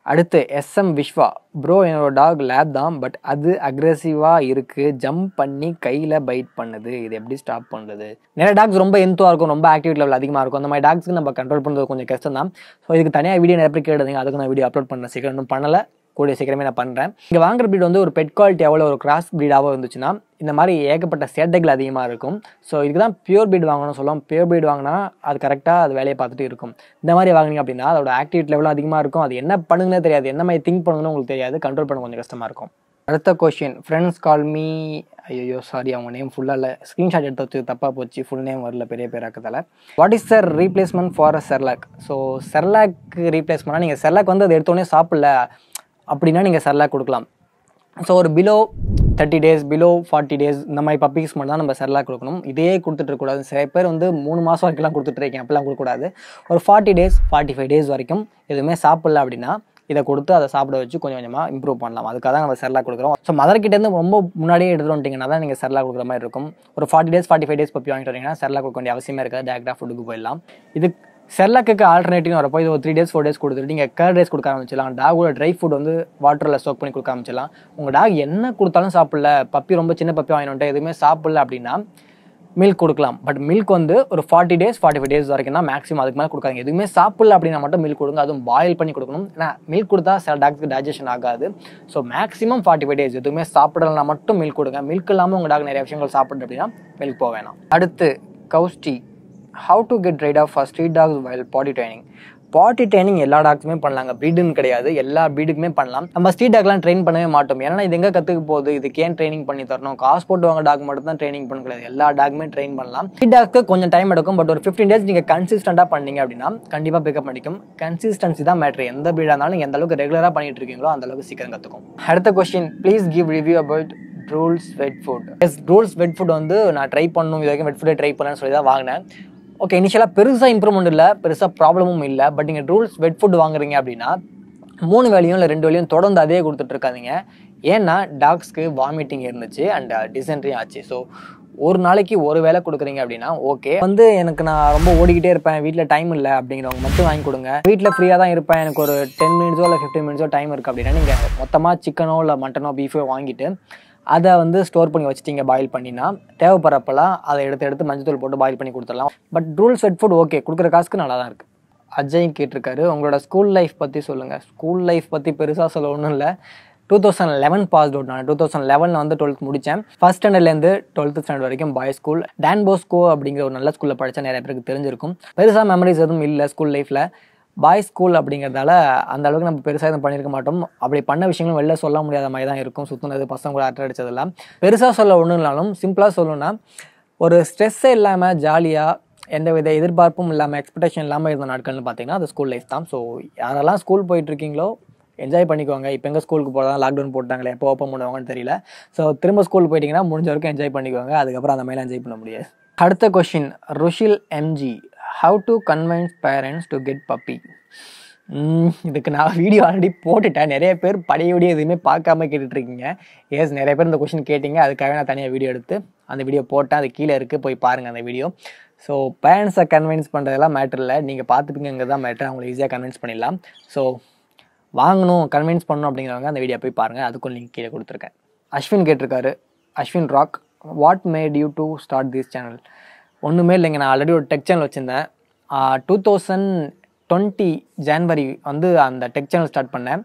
அடுத்து SM Viswa bro என்னோட dog lab தான் பட் அது அக்ரெசிவாக இருக்குது ஜம்ப் பண்ணி கையில் பைட் பண்ணுது இது எப்படி ஸ்டாப் பண்ணுறது நிறைய டாக்ஸ் ரொம்ப எந்துவாக இருக்கும் ரொம்ப ஆக்டிவிட்டி லெவல் அதிகமாக இருக்கும் அந்த மாதிரி டாக்ஸ்க்கு நம்ம கண்ட்ரோல் பண்ணுறது கொஞ்சம் கஷ்டம் தான் ஸோ இதுக்கு தனியாக வீடியோ நிறைய பேர் கேட்டதுங்க அதுக்கு நான் வீடியோ அப்லோட் பண்ணேன் சீக்கிரம் இன்னும் பண்ணலை கூடிய சீக்கிரமே நான் பண்ணுறேன் இங்கே வாங்குற ப்ரீட் வந்து ஒரு பெட் குவாலிட்டி எவ்வளோ ஒரு கிராஸ் ப்ரீடாகவும் இருந்துச்சுன்னா இந்த மாதிரி ஏகப்பட்ட சேட்டைகள் அதிகமாக இருக்கும் ஸோ இதுக்கு தான் பியூர் பீட் வாங்கணும்னு சொல்லுவோம் பியூர் பீட் வாங்கினா அது கரெக்டாக அது வேலையை பார்த்துட்டு இருக்கும் இந்த மாதிரி வாங்கினீங்க அப்படின்னா அதோட ஆக்டிவிட்டி லெவலும் அதிகமாக இருக்கும் அது என்ன பண்ணுங்கன்னே தெரியாது என்ன மாதிரி திங்க் பண்ணுங்கன்னு உங்களுக்கு தெரியாது கண்ட்ரோல் பண்ண கொஞ்சம் கஷ்டமாக இருக்கும் அடுத்த கொஷின் ஃப்ரெண்ட்ஸ் கால் மீ ஐயோ சாரி அவங்க நேம் ஃபுல்லாக இல்லை ஸ்க்ரீன்ஷாட் எடுத்து வச்சு தப்பாக போச்சு ஃபுல் நேம் வரல பெரிய பேராக்கத்தால் what is sir replacement for uh Cerelac so Cerelac ரீப்ளேஸ்மெண்ட்னா நீங்கள் செர்லாக் வந்து அது எடுத்தோடனே சாப்பிடல அப்படின்னா நீங்கள் செர்லாக் கொடுக்கலாம் ஸோ ஒரு below thirty days below forty days இந்த மாதிரி பப்பீஸ் மட்டும் தான் நம்ம செர்லாக் கொடுக்கணும் இதே கொடுத்துட்டு இருக்கக்கூடாது சில பேர் வந்து மூணு மாதம் வரைக்கும்லாம் கொடுத்துட்டு இருக்கேன் அப்பெல்லாம் கொடுக்கக்கூடாது ஒரு forty days forty five days வரைக்கும் எதுவுமே சாப்பிடல அப்படின்னா இதை கொடுத்து அதை சாப்பிட வச்சு கொஞ்சம் கொஞ்சமாக இம்ப்ரூவ் பண்ணலாம் அதுக்காக தான் நம்ம செர்லாக் கொடுக்குறோம் ஸோ மதர்கிட்டேருந்து ரொம்ப முன்னாடியே எடுத்துகிட்டு வந்துட்டிங்கன்னா தான் நீங்கள் செர்லாக் கொடுக்குற மாதிரி இருக்கும் ஒரு forty days forty five days puppy வாங்கிட்டு வரீங்கன்னா செர்லாக் கொடுக்க வேண்டிய அவசியமே இருக்காது டேரக்டாக ஃபுட்டுக்கு போயிடலாம் இது செர்லாக்கு ஆல்டர்னேட்டிவ் வரப்போ இது ஒரு த்ரீ டேஸ் ஃபோர் டேஸ் கொடுத்துட்டு நீங்கள் கர்ட் ரைஸ் கொடுக்க ஆரம்பிச்சிடலாம் டாகோட ட்ரை ஃபுட் வந்து வாட்டரில் ஸ்டோக் பண்ணி கொடுக்க ஆரம்பிச்சிடலாம் உங்கள் டாக் என்ன கொடுத்தாலும் சாப்பிடல பப்பி ரொம்ப சின்ன பப்பி வாங்கிட்டு எதுவுமே சாப்பிடல அப்படின்னா மில்க் கொடுக்கலாம் பட் மில்க் வந்து ஒரு forty days forty five days வரைக்கும் தான் மேக்ஸிமம் அதுக்கு மேலே கொடுக்காதீங்க எதுவுமே சாப்பிடல அப்படின்னா மட்டும் மில்க் கொடுங்க அதுவும் பாயில் பண்ணி கொடுக்கணும் ஏன்னா மில்க் கொடுத்தா சில டாக்ஸ்க்கு டைஜஷன் ஆகாது so maximum forty five days எதுவுமே சாப்பிடலனா மட்டும் மில்க் கொடுங்க மில்க் இல்லாமல் உங்கள் டாக் நிறைய விஷயங்கள் சாப்பிடுது அப்படின்னா மில்க் போக வேணாம் அடுத்து கவுஸ்டி how to get right of for street dogs while potty training potty training எல்லா டாக்ஸுமே பண்ணலாங்க ப்ரீடுன்னு கிடையாது எல்லா ப்ரீடுக்குமே பண்ணலாம் நம்ம ஸ்ட்ரீட் டாக்லாம் ட்ரெயின் பண்ணவே மாட்டோம் ஏன்னா இது எங்கே கற்றுக்க போகுது இதுக்கு ஏன் ட்ரைனிங் பண்ணி தரணும் காசு போட்டு வாங்க டாக் மட்டும் தான் ட்ரைனிங் பண்ண கிடையாது எல்லா டாக்குமே ட்ரெயின் பண்ணலாம் ஸ்ட்ரீட் டாக்கு கொஞ்சம் டைம் எடுக்கும் பட் ஒரு ஃபிஃப்டீன் டேஸ் நீங்கள் கன்சிஸ்டண்ட்டாக பண்ணீங்க அப்படின்னா கண்டிப்பாக பிக்கப் பண்ணிக்கும் கன்சிஸ்டன்சி தான் மேட்ரு எந்த ப்ரீடாக இருந்தாலும் நீங்கள் எந்த அளவுக்கு ரெகுலராக பண்ணிட்டு இருக்கீங்களோ அந்த அளவுக்கு சீக்கிரம் கற்றுக்கும் அடுத்த question please give review about Drools wet food yes Drools wet food வந்து நான் ட்ரை பண்ணணும் இது வரைக்கும் வெட் ஃபுட்டே ட்ரை பண்ணேன்னு சொல்லி தான் வாங்கினேன் ஓகே இனிஷியலாக பெருசாக இம்ப்ரூவ்மெண்ட் இல்லை பெருசாக ப்ராப்ளமும் இல்லை பட் நீங்கள் ரூல்ஸ் வெட் ஃபுட் வாங்குறீங்க அப்படின்னா மூணு வேலையும் இல்லை ரெண்டு வேலையும் தொடர்ந்து அதே கொடுத்துட்டு இருக்காதீங்க ஏன்னா டாக்ஸ்க்கு வாமிட்டிங் இருந்துச்சு அண்ட் டிசென்ட்ரியும் ஆச்சு ஸோ ஒரு நாளைக்கு ஒரு வேலை கொடுக்குறீங்க அப்படின்னா ஓகே வந்து எனக்கு நான் ரொம்ப ஓடிக்கிட்டே இருப்பேன் வீட்டில் டைம் இல்லை அப்படிங்கிறவங்க மட்டும் வாங்கி கொடுங்க வீட்டில் ஃப்ரீயாக தான் இருப்பேன் எனக்கு ஒரு டென் மினிட்ஸோ இல்லை ஃபிஃப்டீன் மினிட்ஸோ டைம் இருக்குது அப்படின்னா நீங்கள் மொத்தமாக சிக்கனோ இல்லை மட்டனோ பீஃபோ வாங்கிட்டு அதை வந்து ஸ்டோர் பண்ணி வச்சுட்டீங்க பாயில் பண்ணினா தேவைப்படுறப்பெல்லாம் அதை எடுத்து எடுத்து மஞ்சத்தூள் போட்டு பாயில் பண்ணி கொடுத்துடலாம் but Drools wet food okay கொடுக்குற காசுக்கு நல்லா தான் இருக்குது அஜய் கேட்டிருக்காரு உங்களோட ஸ்கூல் லைஃப் பற்றி சொல்லுங்கள் ஸ்கூல் லைஃப் பற்றி பெருசாக சொல்ல ஒன்றும் இல்லை two thousand eleven pass out நான் டூ தௌசண்ட் லெவனில் வந்து டுவெல்த் முடித்தேன் ஃபஸ்ட் ஸ்டாண்டர்ட்லேருந்து டுவெல்த் ஸ்டாண்டர்ட் வரைக்கும் பாய் ஸ்கூல் டான் போஸ்கோ அப்படிங்கிற ஒரு நல்ல ஸ்கூலில் படித்தா நிறைய பேருக்கு தெரிஞ்சிருக்கும் பெருசாக மெமரிஸ் எதுவும் இல்லை ஸ்கூல் லைஃப்பில் பாய் ஸ்கூல் அப்படிங்கிறதால அந்த அளவுக்கு நம்ம பெருசாக எதுவும் பண்ணியிருக்க மாட்டோம் அப்படி பண்ண விஷயங்களும் வெளில சொல்ல முடியாத மாதிரி தான் இருக்கும் சுற்றுனது பசங்க கூட அரட்டை அடிச்சதெல்லாம் பெருசாக சொல்ல ஒன்றும் இல்லாலும் சிம்பிளாக சொல்லணும்னா ஒரு ஸ்ட்ரெஸ்ஸே இல்லாமல் ஜாலியாக எந்த வித எதிர்பார்ப்பும் இல்லாமல் எக்ஸ்பெக்டேஷன் இல்லாமல் இருந்த நாட்கள்னு பார்த்தீங்கன்னா அது ஸ்கூல் லைஃப் தான் ஸோ யாரெல்லாம் ஸ்கூல் போயிட்டு இருக்கீங்களோ என்ஜாய் பண்ணிக்கோங்க இப்போ எங்கே ஸ்கூலுக்கு போகிறதா லாக்டவுன் போட்டாங்களே எப்போ ஓப்பன் பண்ணுவாங்கன்னு தெரியல ஸோ திரும்ப ஸ்கூல் போயிட்டீங்கன்னா முடிஞ்ச வரைக்கும் என்ஜாய் பண்ணிக்கோங்க அதுக்கப்புறம் அந்த மாதிரிலாம் என்ஜாய் பண்ண முடியாது அடுத்த question Rushil MG how to convince parents to get puppy இதுக்கு நான் வீடியோ ஆல்ரெடி போட்டுட்டேன் நிறைய பேர் பழைய வீடியோ எதுவுமே பார்க்காம கேட்டுட்ருக்கீங்க எஸ் நிறைய பேர் இந்த கொஷின் கேட்டிங்க அதுக்காக நான் தனியாக வீடியோ எடுத்து அந்த வீடியோ போட்டேன் அது கீழே இருக்குது போய் பாருங்கள் அந்த வீடியோ ஸோ பேரண்ட்ஸை கன்வின்ஸ் பண்ணுறதெல்லாம் மேட்ரு இல்லை நீங்கள் பார்த்துப்பீங்க தான் மேட்ரு அவங்களை ஈஸியாக கன்வின்ஸ் பண்ணிடலாம் ஸோ வாங்கணும் கன்வின்ஸ் பண்ணணும் அப்படிங்கிறவங்க அந்த வீடியோ போய் பாருங்கள் அதுக்கும் லிங்க் கீழே கொடுத்துருக்கேன் அஸ்வின் கேட்டிருக்காரு Ashwin rock what made you to start this channel ஒன்றுமே இல்லைங்க நான் ஆல்ரெடி ஒரு டெக் சேனல் வச்சுருந்தேன் டூ தௌசண்ட் டுவெண்ட்டி ஜான்வரி வந்து அந்த டெக் சேனல் ஸ்டார்ட் பண்ணேன்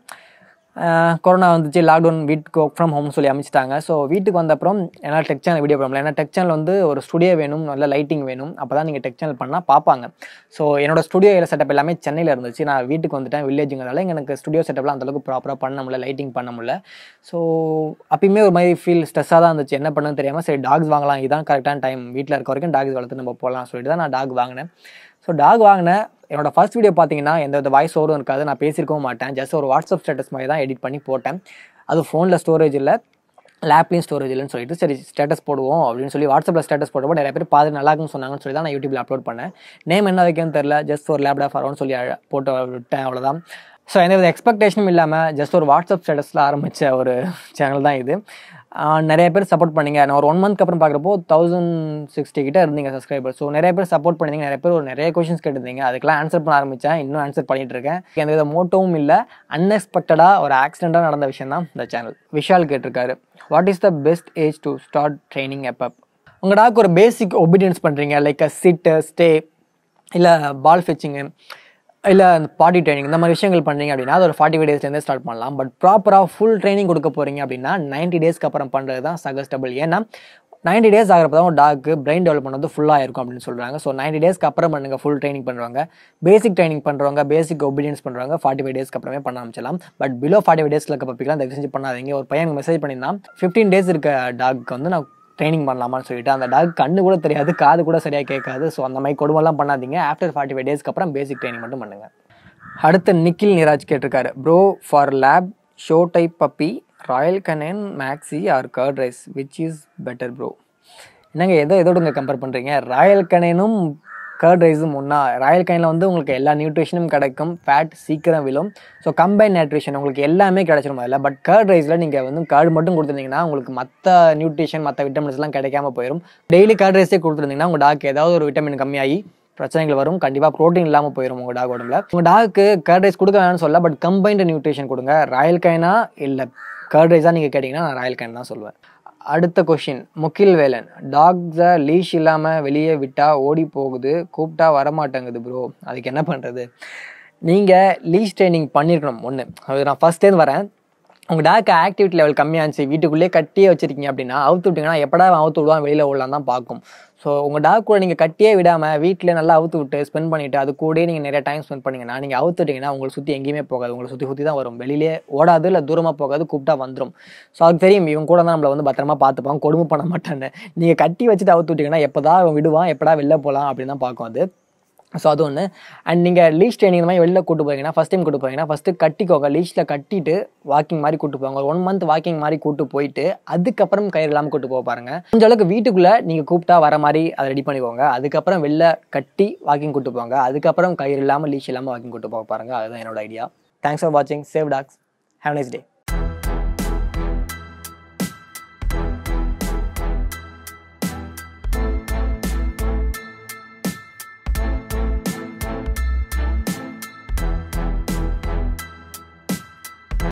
கொரோனா வந்துச்சு லாக்டவுன் வீட்டுக்கு ஒர்க் ஃப்ரம் ஹோம் சொல்லி அமைச்சிட்டாங்க ஸோ வீட்டுக்கு வந்த அப்புறம் என்னால் டெக் சேனல் வீடியோ பண்ணல ஏன்னா டெக் சேனல் வந்து ஒரு ஸ்டுடியோ வேணும் நல்ல லைட்டிங் வேணும் அப்போ தான் நீங்கள் டெக் சேனல் பண்ணால் பார்ப்பாங்க ஸோ என்னோட ஸ்டுடியோ செட்டப் எல்லாமே சென்னையில் இருந்துச்சு நான் வீட்டுக்கு வந்துட்டேன் வில்லேஜுங்கிறதால எனக்கு ஸ்டுடியோ செட்டப்லாம் அந்தளவுக்கு ப்ராப்பராக பண்ண முடியல லைட்டிங் பண்ண முடியல ஸோ அப்பயுமே ஒரு மாதிரி ஃபீல் ஸ்ட்ரெஸ்ஸாக தான் இருந்துச்சு என்ன பண்ணுன்னு தெரியாமல் சரி டாக்ஸ் வாங்கலாம் இதுதான் கரெக்டான டைம் வீட்டில் இருக்க வரைக்கும் டாக்ஸ் வளர்த்து நம்ம போகலாம் சொல்லிட்டு தான் நான் டாக் வாங்கினேன் ஸோ டாக் வாங்கினேன் என்னோட ஃபர்ஸ்ட் வீடியோ பார்த்தீங்கன்னா எந்த வித வாய்ஸ் ஓவரும் இருக்காது நான் பேசியிருக்கவும் மாட்டேன் ஜஸ்ட் ஒரு வாட்ஸ்அப் ஸ்டேட்டஸ் மாதிரி தான் எடிட் பண்ணி போட்டேன் அது ஃபோனில் ஸ்டோரேஜ் இல்லை லேப்லேயும் ஸ்டோரேஜ் இல்லைன்னு சொல்லிட்டு சரி ஸ்டேட்டஸ் போடுவோம் அப்படின்னு சொல்லி வாட்ஸ்அப்பில் ஸ்டேட்டஸ் போட்டப்போ நிறைய பேர் பார்த்து நல்லா இருக்குன்னு சொன்னாங்கன்னு சொல்லி தான் நான் யூடியூப்ல அப்லோட் பண்ணேன் நேம் என்ன வைக்கணும்னு தெரில ஜஸ்ட் ஒரு லேப்டா ஃபாரோன்னு சொல்லி அழ- போட்டு விட்டேன் அவ்வளோதான் ஸோ எந்த வித எக்ஸ்பெக்டேஷனும் இல்லாமல் ஜஸ்ட் ஒரு வாட்ஸ்அப் ஸ்டேட்டஸில் ஆரம்பித்த ஒரு சேனல் தான் இது ஆஹ் நிறைய பேர் சப்போர்ட் பண்ணீங்க நான் ஒரு ஒன் மந்த்க்கு அப்புறம் பார்க்குறப்போ தௌசண்ட் சிக்ஸ்டி கிட்ட இருந்தீங்க சப்ஸ்கிரைபர் ஸோ நிறைய பேர் சப்போர்ட் பண்ணீங்க நிறைய பேர் ஒரு நிறைய கொஷின்ஸ் கேட்டிருந்தீங்க அதுக்கெல்லாம் ஆன்சர் பண்ண ஆரம்பித்தேன் இன்னும் ஆன்சர் பண்ணிட்டு இருக்கேன் எந்த வித மோட்டோவும் இல்லை அன்எக்ஸ்பெக்டடாக ஒரு ஆக்சிடெண்ட்டாக நடந்த விஷயம் தான் இந்த சேனல் விஷால் கேட்டிருக்காரு what is the best age to start training எப்பப் உங்கள் டாக் ஒரு பேசிக் ஒபீடியன்ஸ் பண்ணுறீங்க லைக் அ சிட்டு ஸ்டே இல்லை பால் ஃபிச்சிங்கு இல்லை அந்த பாடி ட்ரைனிங் இந்த மாதிரி விஷயங்கள் பண்ணுறீங்க அப்படின்னா அது ஒரு ஃபார்ட்டி ஃபைவ் டேஸ்லேருந்தே ஸ்டார்ட் பண்ணலாம் பட் ப்ராப்பராக ஃபுல் ட்ரைனிங் கொடுக்க போகிறீங்க அப்படின்னா 90 டேஸ்க்கு அப்புறம் பண்ணுறது தான் சஜஸ்டபிள் ஏன்னா 90 டேஸ் ஆகிறப்ப தான் டாக்கு பிரெயின் டெவலப் பண்ணது ஃபுல்லாக இருக்கும் அப்படின்னு சொல்கிறாங்க ஸோ 90 டேஸ்க்கு அப்புறம் பண்ணுங்க ஃபுல் ட்ரைனிங் பண்ணுறவங்க பேசிக் ட்ரைனிங் பண்ணுறவங்க பேசிக் ஒபீடியன்ஸ் பண்ணுறவங்க ஃபார்ட்டி ஃபைவ் டேஸ்க்கு அப்புறமே பண்ண ஆரம்பிச்சலாம் பட் பிலோ ஃபார்ட்டி ஃபைவ் டேஸ்க்கு இருக்க பப்பிக்கலாம் தயவு செஞ்சு பண்ணாதீங்க ஒரு பையன் மெசேஜ் பண்ணியிருந்தான் ஃபிஃப்டீன் டேஸ் இருக்க டாக்கு வந்து நான் ட்ரைனிங் பண்ணலாமான்னு சொல்லிட்டு அந்த டாக் கண்ணு கூட தெரியாது காது கூட சரியாக கேட்காது ஸோ அந்த மாதிரி கொடுமைலாம் பண்ணாதீங்க ஆஃப்டர் ஃபார்ட்டி ஃபைவ் டேஸ்க்கு அப்புறம் பேசிக் ட்ரைனிங் மட்டும் பண்ணுங்க அடுத்து நிக்கில் நிராஜ் கேட்டிருக்காரு bro for lab show type puppy Royal Canin Maxi or curd rice which is better bro என்னங்க எதோ எதோடுங்க கம்பேர் பண்ணுறீங்க ராயல் கனேனும் கர்ட் ரைஸும் ஒன்றா ராயல் கனில் வந்து உங்களுக்கு எல்லா நியூட்ரிஷனும் கிடைக்கும் ஃபேட் சீக்கிரம் விழும் ஸோ கம்பைன் நியூட்ரிஷன் உங்களுக்கு எல்லாமே கிடைச்சிரும் அதில் பட் கர்ட் ரைஸில் நீங்கள் வந்து கர்டு மட்டும் கொடுத்துருந்தீங்கன்னா உங்களுக்கு மற்ற நியூட்ரிஷன் மற்ற விட்டமின்ஸ்லாம் கிடைக்காம போயிடும் டெய்லி கர்ட் ரைஸே கொடுத்துருந்தீங்கன்னா உங்கள் டாக் ஏதாவது ஒரு விட்டமின் கம்மியாகி பிரச்சனைகள் வரும் கண்டிப்பாக ப்ரோட்டீன் இல்லாமல் போயிடும் உங்கள் டாக் உடம்புல உங்கள் டாக்கு கர்ட் ரைஸ் கொடுக்க வேணாம்னு சொல்ல பட் கம்பைன்டு நியூட்ரிஷன் கொடுங்க ராயல் கைனா இல்லை கர்ட் ரைஸாக நீங்கள் கேட்டிங்கன்னா நான் ராயல் கைன் தான் சொல்லுவேன் அடுத்த கொஷின் முகில் வேலன் டாக்ஸை லீஷ் இல்லாமல் வெளியே விட்டால் ஓடி போகுது கூப்பிட்டா வரமாட்டேங்குது ப்ரோ அதுக்கு என்ன பண்ணுறது நீங்கள் லீஷ் ட்ரைனிங் பண்ணியிருக்கணும் ஒன்று அது நான் ஃபஸ்ட்டேருந்து வரேன் உங்கள் டாக் ஆக்டிவிட்டி லெவல் கம்மியாக இருந்துச்சு வீட்டுக்குள்ளேயே கட்டியே வச்சிருக்கீங்க அப்படின்னா அவுத்து விட்டிங்கன்னா எப்படா அவன் அவுத்து விடுவான் வெளியில் விடலாம் தான் பார்க்கும் ஸோ உங்கள் டாக் கூட நீங்கள் கட்டியே விடாமல் வீட்டில் நல்லா அவுத்து விட்டு ஸ்பெண்ட் பண்ணிவிட்டு அது கூடயே நீங்கள் நிறைய டைம் ஸ்பெண்ட் பண்ணீங்கன்னா நீங்கள் அவுத்து விட்டீங்கன்னா உங்களை சுற்றி எங்கேயுமே போகாது உங்களை சுற்றி சுற்றி தான் வரும் வெளியிலே ஓடாது இல்லை தூரமாக போகாது கூப்பிட்டா வந்துடும் ஸோ அதுக்கு தெரியும் இவங்க கூட தான் நம்மளை வந்து பத்திரமா பார்த்துப்பான் கொடுமை பண்ண மாட்டான்னு நீங்கள் கட்டி வச்சுட்டு அவுத்து விட்டீங்கன்னா எப்போதான் அவன் விடுவான் எப்படா வெளில போகலாம் அப்படின்னு தான் பார்க்கும் அது ஸோ அது ஒன்று அண்ட் நீங்கள் லீஷ் ட்ரைனிங் இந்த மாதிரி வெளில கூட்டு போறீங்கன்னா ஃபஸ்ட் டைம் கூட்டு போறீங்கன்னா ஃபஸ்ட்டு கட்டிக்கோங்க லீஷில் கட்டிட்டு வாக்கிங் மாதிரி கூட்டு போவாங்க ஒரு ஒன் மந்த் வாக்கிங் மாதிரி கூட்டு போயிட்டு அதுக்கப்புறம் கயிறு இல்லாமல் கூட்டு போக பாருங்க கொஞ்சம் அளவுக்கு வீட்டுக்குள்ளே நீங்கள் கூப்பிட்டா வர மாதிரி அதை ரெடி பண்ணிக்கோங்க அதுக்கப்புறம் வெளில கட்டி வாக்கிங் கூட்டு போங்க அதுக்கப்புறம் கயிறு இல்லாமல் லீஷ் இல்லாமல் வாக்கிங் கூட்டு போக பாருங்க அதுதான் என்னோட ஐடியா தேங்க்ஸ் ஃபார் வாட்சிங் save dogs have nice day